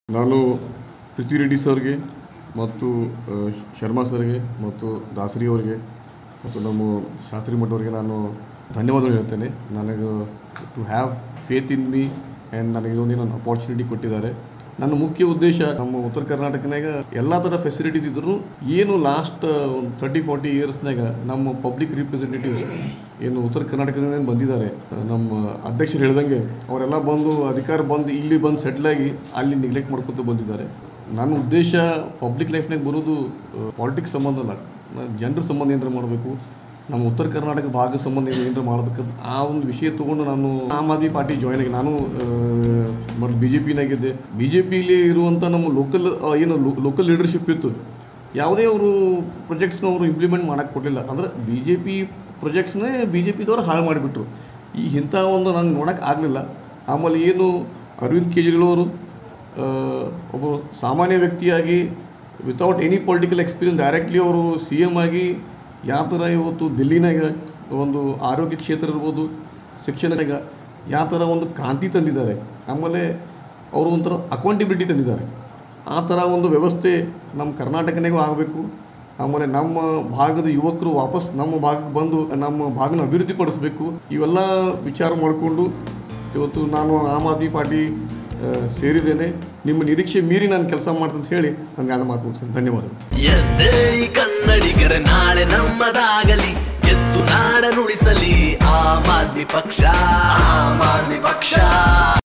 ನಾನು ಪೃಥ್ವಿ ರೆಡ್ಡಿ ಸರ್ಗೆ ಮತ್ತು ಆ, ಶರ್ಮಾ ಸರ್ಗೆ ಮತ್ತು ದಾಸರಿ ಅವರಿಗೆ ಮತ್ತು ನಮ್ಮ ಶಾಸ್ತ್ರಿ ಮಠ ಅವರಿಗೆ ನಾನು ಧನ್ಯವಾದಗಳು ಹೇಳ್ತೇನೆ ನನಗೆ to have faith in me and ನನಗೆ ಇದೊಂದೇನು ಅಪಾರ್ಚುನಿಟಿ ಕೊಟ್ಟಿದ್ದಾರೆ ನನ್ನ ಮುಖ್ಯ ಉದ್ದೇಶ ನಮ್ಮ ಉತ್ತರ ಕರ್ನಾಟಕನಾಗ ಎಲ್ಲ ಥರ ಫೆಸಿಲಿಟೀಸ್ ಇದ್ರೂ ಏನು ಲಾಸ್ಟ್ ಒಂದು ತರ್ಟಿ ಫಾರ್ಟಿ ಇಯರ್ಸ್ನಾಗ ನಮ್ಮ ಪಬ್ಲಿಕ್ ರಿಪ್ರೆಸೆಂಟೇಟಿವ್ಸ್ ಏನು ಉತ್ತರ ಕರ್ನಾಟಕದಿಂದ ಬಂದಿದ್ದಾರೆ ನಮ್ಮ ಅಧ್ಯಕ್ಷರು ಹೇಳ್ದಂಗೆ ಅವರೆಲ್ಲ ಬಂದು ಅಧಿಕಾರ ಬಂದು ಇಲ್ಲಿ ಬಂದು ಸೆಟ್ಲ್ ಆಗಿ ಅಲ್ಲಿ ನೆಗ್ಲೆಕ್ಟ್ ಮಾಡ್ಕೊತ ಬಂದಿದ್ದಾರೆ ನನ್ನ ಉದ್ದೇಶ ಪಬ್ಲಿಕ್ ಲೈಫ್ನಾಗ ಬರೋದು ಪಾಲಿಟಿಕ್ಸ್ ಸಂಬಂಧ ಅಲ್ಲ ಜನರ ಸಂಬಂಧ ಏನಾರ ಮಾಡಬೇಕು ನಮ್ಮ ಉತ್ತರ ಕರ್ನಾಟಕ ಭಾಗ ಸಂಬಂಧ ಏನಾರ ಮಾಡಬೇಕು ಆ ಒಂದು ವಿಷಯ ತೊಗೊಂಡು ನಾನು ಆಮ್ ಆದ್ಮಿ ಪಾರ್ಟಿ ಜಾಯ್ನ್ ಆಗಿ ನಾನು ಮತ್ತು ಬಿ ಜೆ ಪಿನಾಗಿದ್ದೆ ಬಿ ಜೆ ಪಿಲಿ ಇರುವಂಥ ನಮ್ಮ ಲೋಕಲ್ ಏನು ಲೋಕಲ್ ಲೀಡರ್ಶಿಪ್ ಇತ್ತು ಯಾವುದೇ ಅವರು ಪ್ರಾಜೆಕ್ಟ್ಸ್ನ ಅವರು ಇಂಪ್ಲಿಮೆಂಟ್ ಮಾಡೋಕ್ಕೆ ಕೊಡಲಿಲ್ಲ ಅಂದ್ರೆ ಬಿ ಜೆ ಪಿ ಪ್ರಾಜೆಕ್ಟ್ಸ್ನೇ ಬಿ ಜೆ ಪಿದವ್ರು ಹಾಳು ಮಾಡಿಬಿಟ್ರು ಈ ಇಂಥ ಒಂದು ನಂಗೆ ನೋಡೋಕ್ಕೆ ಆಗಲಿಲ್ಲ ಆಮೇಲೆ ಏನು ಅರವಿಂದ್ ಕೇಜ್ರಿವಾಲ್ ಅವರು ಆ, ಒಬ್ಬ ಸಾಮಾನ್ಯ ವ್ಯಕ್ತಿಯಾಗಿ without any political experience directly ಅವರು ಸಿ ಎಮ್ ಆಗಿ ಯಾವ ಥರ ಇವತ್ತು ದಿಲ್ಲಿನಾಗ ಒಂದು ಆರೋಗ್ಯ ಕ್ಷೇತ್ರ ಇರ್ಬೋದು ಶಿಕ್ಷಣದಾಗ ಯಾವ ಥರ ಒಂದು ಕ್ರಾಂತಿ ತಂದಿದ್ದಾರೆ ಆಮೇಲೆ ಅವರು ಒಂಥರ ಅಕೌಂಟಿಬಿಲಿಟಿ ತಂದಿದ್ದಾರೆ ಆ ಥರ ಒಂದು ವ್ಯವಸ್ಥೆ ನಮ್ಮ ಕರ್ನಾಟಕನಾಗೂ ಆಗಬೇಕು ಆಮೇಲೆ ನಮ್ಮ ಭಾಗದ ಯುವಕರು ವಾಪಸ್ ನಮ್ಮ ಭಾಗಕ್ಕೆ ಬಂದು ನಮ್ಮ ಭಾಗನ ಅಭಿವೃದ್ಧಿ ಪಡಿಸ್ಬೇಕು ಇವೆಲ್ಲ ವಿಚಾರ ಮಾಡಿಕೊಂಡು ಇವತ್ತು ನಾನು ಆಮ್ ಆದ್ಮಿ ಪಾರ್ಟಿ ಆ, ಸೇರಿದ್ದೇನೆ ನಿಮ್ಮ ನಿರೀಕ್ಷೆ ಮೀರಿ ನಾನು ಕೆಲಸ ಮಾಡ್ತಂತ ಹೇಳಿ ನನಗೆ ಎರಡು ಮಾತು ಮುಗಿಸ್ತೇನೆ ಧನ್ಯವಾದಗಳು ಎದ್ದೇಳಿ ಕನ್ನಡಿಗರ ನಾಳೆ ನಮ್ಮದಾಗಲಿ ಎದ್ದು ನಾಡನುಳಿಸಲಿ ಆಮ್ ಆದ್ಮಿ ಪಕ್ಷ ಆಮ್ ಆದ್ಮಿ ಪಕ್ಷ